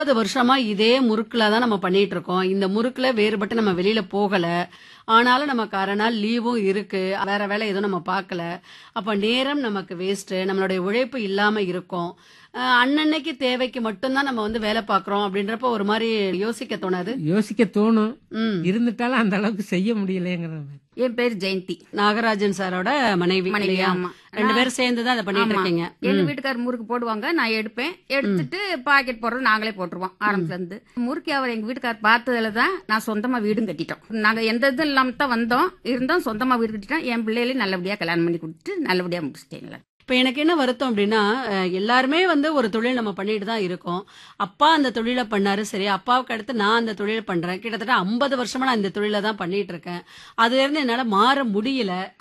முப்பது வருஷமா இதே முறுக்குல தான் நம்ம பண்ணிட்டு இருக்கோம் இந்த முறுக்குல வேறுபட்டு நம்ம வெளியில போகல ஆனாலும் நமக்கு அரை நாள் லீவும் இருக்கு வேற வேலை எதுவும் நம்ம பார்க்கல அப்ப நேரம் நமக்கு வேஸ்ட் நம்மளுடைய உழைப்பு இல்லாம இருக்கும் அஹ் அன்னன்னைக்கு தேவைக்கு மட்டும்தான் நம்ம வந்து வேலை பார்க்கறோம் அப்படின்றப்ப ஒரு மாதிரி யோசிக்க தோணாது யோசிக்க தோணும் ம் இருந்துட்டாலும் அந்த அளவுக்கு செய்ய முடியலைங்கிற மாதிரி என் பேர் ஜெயந்தி நாகராஜன் சாரோட மனைவி மனைவி இல்லையா? ஆமா ரெண்டு நான்- பேரும் சேர்ந்து தான் அதை பண்ணிட்டு ஆமா. இருக்கீங்க எங்க ம். வீட்டுக்காரர் முறுக்கு போடுவாங்க நான் எடுப்பேன் எடுத்துட்டு பாக்கெட் போடுறது நாங்களே போட்டுருவோம் ஆரம்பத்துல இருந்து முறுக்கு அவர் எங்க வீட்டுக்காரர் பார்த்ததுல தான் நான் சொந்தமா வீடும் கட்டிட்டோம் நாங்க எந்த இதுவும் இல்லாம தான் வந்தோம் இருந்தோம் சொந்தமா வீடு கட்டிட்டோம் என் பிள்ளைகளையும் நல்லபடியா கல்யாணம் பண்ணி கொடுத்துட்டு நல்லபடியா முடிச்சிட்டேங்களா இப்ப எனக்கு என்ன வருத்தம் அப்படின்னா அஹ், எல்லாருமே வந்து ஒரு தொழில் நம்ம பண்ணிட்டு தான் இருக்கோம் அப்பா அந்த தொழிலை பண்ணாரு சரி அப்பாவுக்கு அடுத்து நான் அந்த தொழிலை பண்றேன் கிட்டத்தட்ட ஐம்பது வருஷமா நான் இந்த தொழிலை தான் பண்ணிட்டு இருக்கேன் அதுல இருந்து என்னால மாற முடியல